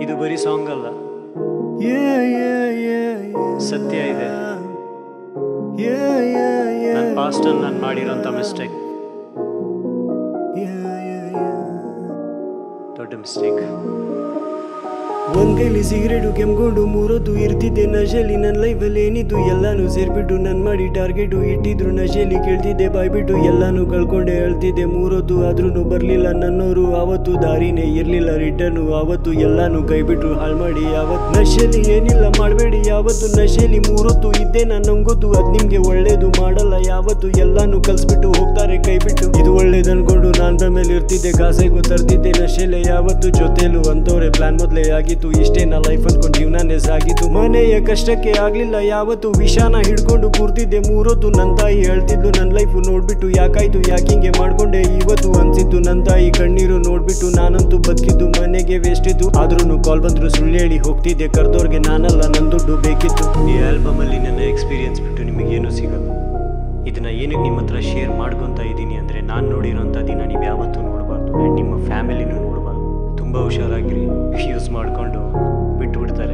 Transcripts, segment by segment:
ಇದು ಬರೀ ಸಾಂಗ್ ಅಲ್ಲ Yeah, yeah, yeah, yeah. ಸತ್ಯ ಇದೆ Yeah, yeah, yeah. ನನ್ನ ಪಾಸ್ಟಲ್ಲಿ ನಾನು ಮಾಡಿರೋಂಥ ಮಿಸ್ಟೇಕ್ Yeah, yeah, yeah. ದೊಡ್ಡ ಮಿಸ್ಟೇಕ್ ಒಂದ್ ಕೈಲಿ ಸಿಗರೇಟು ಕೆಮ್ಕೊಂಡು ಮೂರೊತ್ತು ಇರ್ತಿದ್ದೆ ನಶೆಲಿ ನನ್ನ ಲೈಫಲ್ಲಿ ಏನಿದ್ದು ಎಲ್ಲಾನು ಸೇರ್ಬಿಟ್ಟು ನನ್ ಮಾಡಿ ಟಾರ್ಗೆಟು ಇಟ್ಟಿದ್ರು ನಶೆಲಿ ಕೇಳ್ತಿದ್ದೆ ಬಾಯ್ಬಿಟ್ಟು ಎಲ್ಲಾನು ಕಳ್ಕೊಂಡೆ ಹೇಳ್ತಿದ್ದೆ ಮೂರೊತ್ತು ಆದ್ರೂ ಬರ್ಲಿಲ್ಲ ನನ್ನೋರು ಆವತ್ತು ದಾರಿನೇ ಇರ್ಲಿಲ್ಲ ರಿಟರ್ನು ಆವತ್ತು ಎಲ್ಲಾನು ಕೈಬಿಟ್ರು ಹಾಳು ಮಾಡಿ ಯಾವತ್ತು ನಶೆಲಿ ಏನಿಲ್ಲ ಮಾಡಬೇಡಿ ಯಾವತ್ತು ನಶೆಲಿ ಮೂರೊತ್ತು ಇದ್ದೆ ನಾನು ನಂಗೊತ್ತು ಅದ್ ನಿಮ್ಗೆ ಒಳ್ಳೇದು ಮಾಡಲ್ಲ ಯಾವತ್ತು ಎಲ್ಲಾನು ಕಲ್ಸ್ಬಿಟ್ಟು ಹೋಗ್ತಾರೆ ಕೈಬಿಟ್ಟು ಇದು ಒಳ್ಳೇದು ಅನ್ಕೊಂಡು ನಾನ್ ಮೇಲೆ ಇರ್ತಿದ್ದೆ ಕಾಸೆಗೂ ತರ್ತಿದ್ದೆ ನಶೆಲೆ ಯಾವತ್ತು ಜೊತೆಲು ಅಂತವ್ರೆ ಪ್ಲಾನ್ ಮೊದ್ಲೇ ಆಗಿತ್ತು ಇಷ್ಟೇ ನಾ ಲೈಫ್ ಅನ್ಕೊಂಡು ಜೀವನನೇ ಸಾಗಿತ್ತು ಮನೆಯ ಕಷ್ಟಕ್ಕೆ ಆಗ್ಲಿಲ್ಲ ಯಾವತ್ತು ವಿಷಾನ ಹಿಡ್ಕೊಂಡು ಕೂರ್ತಿದ್ದೆ ಮೂರೊತ್ತು ನನ್ನ ತಾಯಿ ಹೇಳ್ತಿದ್ಲು ನನ್ನ ಲೈಫ್ ನೋಡ್ಬಿಟ್ಟು ಯಾಕಾಯ್ತು ಯಾಕಿಂಗೆ ಮಾಡ್ಕೊಂಡೆ ಇವತ್ತು ಅನ್ಸಿತ್ತು ನನ್ನ ತಾಯಿ ಕಣ್ಣೀರು ನೋಡ್ಬಿಟ್ಟು ನಾನಂತೂ ಬದುಕಿದ್ದು ಮನೆಗೆ ವೇಸ್ಟ್ ಇತ್ತು ಆದ್ರೂ ಕಾಲ್ ಬಂದ್ರು ಸುಳ್ಳು ಹೇಳಿ ಹೋಗ್ತಿದ್ದೆ ಕರ್ದವ್ರಿಗೆ ನಾನಲ್ಲ ನನ್ನ ದುಡ್ಡು ಬೇಕಿತ್ತು ಈ ಆಲ್ಬಮಲ್ಲಿ ನನ್ನ ಎಕ್ಸ್ಪೀರಿಯನ್ಸ್ ಬಿಟ್ಟು ನಿಮಗೇನೂ ಸಿಗಲ್ಲ ಇದನ್ನ ಏನಕ್ಕೆ ನಿಮ್ಮ ಹತ್ರ ಶೇರ್ ಮಾಡ್ಕೊತಾ ಇದ್ದೀನಿ ಅಂದರೆ ನಾನು ನೋಡಿರೋಂಥ ದಿನ ನೀವು ಯಾವತ್ತೂ ನೋಡಬಾರ್ದು ಆ್ಯಂಡ್ ನಿಮ್ಮ ಫ್ಯಾಮಿಲಿನೂ ನೋಡಬಾರ್ದು ತುಂಬ ಹುಷಾರಾಗಿರಿ ಯೂಸ್ ಮಾಡಿಕೊಂಡು ಬಿಟ್ಬಿಡ್ತಾರೆ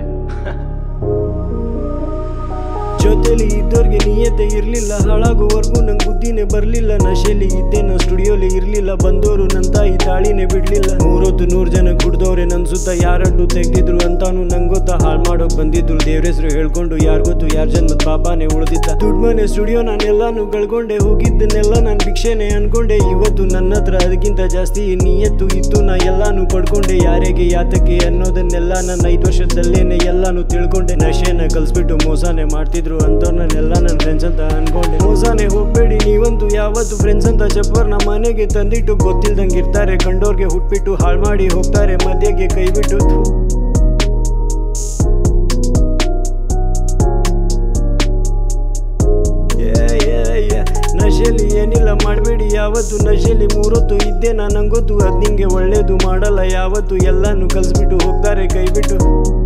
ಜೊತೆಲಿ ಇದ್ದವ್ರಿಗೆ ನಿಯತೆ ಇರ್ಲಿಲ್ಲ ಹಾಳಾಗೋವರೆಗೂ ನಂಗೆ ಬುದ್ಧಿನೇ ಬರ್ಲಿಲ್ಲ ನಶೆಲಿ ಇದ್ದೆ ನಾ ಸ್ಟುಡಿಯೋಲಿ ಇರ್ಲಿಲ್ಲ ಬಂದವರು ನನ್ನ ತಾಯಿ ತಾಳಿನೇ ಬಿಡ್ಲಿಲ್ಲ ಮೂರೊತ್ತು ನೂರು ಜನ ಕುಡ್ದವ್ರೆ ನನ್ನ ಸುತ್ತ ಯಾರಡ್ಡು ತೆಗ್ದಿದ್ರು ಅಂತಾನು ನಂಗೆ ಗೊತ್ತಾ ಹಾಳು ಮಾಡೋಕ್ ಬಂದಿದ್ರು ದೇವ್ರ ಹೆಸರು ಹೇಳ್ಕೊಂಡು ಯಾರ್ ಗೊತ್ತು ಯಾರ ಜನ್ಮದ ಪಾಪಾನೇ ಉಳಿದಿದ್ದ ದುಡ್ಡು ಮನೆ ಸ್ಟುಡಿಯೋ ನಾನೆಲ್ಲಾನು ಕಳ್ಕೊಂಡೆ ಹೋಗಿದ್ದನ್ನೆಲ್ಲ ನಾನು ಭಿಕ್ಷೆನೆ ಅನ್ಕೊಂಡೆ ಇವತ್ತು ನನ್ನ ಹತ್ರ ಅದಕ್ಕಿಂತ ಜಾಸ್ತಿ ನಿಯತ್ತು ಇತ್ತು ನಾ ಎಲ್ಲಾನು ಪಡ್ಕೊಂಡೆ ಯಾರಿಗೆ ಯಾತಕ್ಕೆ ಅನ್ನೋದನ್ನೆಲ್ಲ ನನ್ನ ಐದು ವರ್ಷದಲ್ಲೇನೆ ಎಲ್ಲಾನು ತಿಳ್ಕೊಂಡೆ ನಶೆನ ಕಲ್ಸ್ಬಿಟ್ಟು ಮೋಸನೆ ಮಾಡ್ತಿದ್ರು ಅಂತವ್ರನ್ನೆಲ್ಲ ನನ್ನ ಫ್ರೆಂಡ್ಸ್ ಅಂತ ಅನ್ಕೊಂಡೆ ಮೋಸನೆ ಹೋಗ್ಬೇಡಿ ನೀವಂತೂ ಯಾವತ್ತು ಫ್ರೆಂಡ್ಸ್ ಅಂತ ಚಪ್ಪರ್ನ ಮನೆಗೆ ತಂದಿಟ್ಟು ಗೊತ್ತಿಲ್ದಂಗೆ ಇರ್ತಾರೆ ಕಂಡೋರ್ಗೆ ಹುಟ್ಬಿಟ್ಟು ಹಾಳು ಮಾಡಿ ಹೋಗ್ತಾರೆ ಮಧ್ಯಗೆ ಕೈಬಿಟ್ಟು ಥು. Yeah, yeah, yeah. ನಶೆಲಿ ಏನಿಲ್ಲ ಮಾಡಬೇಡಿ ಯಾವತ್ತು ನಶೆಲಿ ಮೂರೊತ್ತು ಇದ್ದೆ ನಾನು ನಂಗೊತ್ತು ಅದ್ ನಿಂಗೆ ಒಳ್ಳೇದು ಮಾಡಲ್ಲ ಯಾವತ್ತು ಎಲ್ಲಾನು ಕಲ್ಸ್ಬಿಟ್ಟು ಹೋಗ್ತಾರೆ ಕೈಬಿಟ್ಟು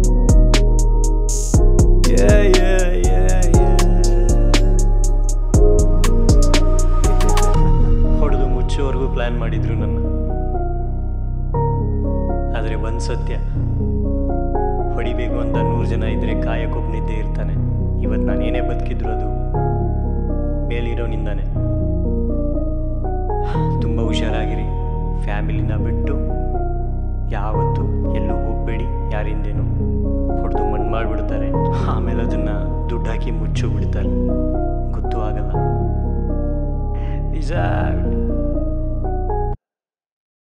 Yeah, yeah, yeah, yeah. ಹೊಡೆದು ಮುಚ್ಚೋವರೆಗೂ ಪ್ಲ್ಯಾನ್ ಮಾಡಿದ್ರು ನನ್ನ ಆದರೆ ಒಂದು ಸತ್ಯ ಹೊಡಿಬೇಕು ಅಂತ ನೂರು ಜನ ಇದ್ದರೆ ಕಾಯಕ್ಕೊಬ್ಬನಿದ್ದೇ ಇರ್ತಾನೆ ಇವತ್ತು ನಾನು ಏನೇ ಬದುಕಿದ್ರು ಅದು ಮೇಲಿರೋನಿಂದಾನೆ ತುಂಬ ಹುಷಾರಾಗಿರಿ ಫ್ಯಾಮಿಲಿನ ಬಿಟ್ಟು ಯಾವತ್ತೂ ಎಲ್ಲೂ ಹೋಗಬೇಡಿ ಯಾರಿಂದೇನು ಹೊಡೆದು ಮಣ್ಣು ಮಾಡಿಬಿಡ್ತಾರೆ ಆಮೇಲೆ ಅದನ್ನು ದುಡ್ಡು ಹಾಕಿ ಮುಚ್ಚು ಬಿಡ್ತಾರೆ ಗೊತ್ತೂ ಆಗಲ್ಲ Peace out.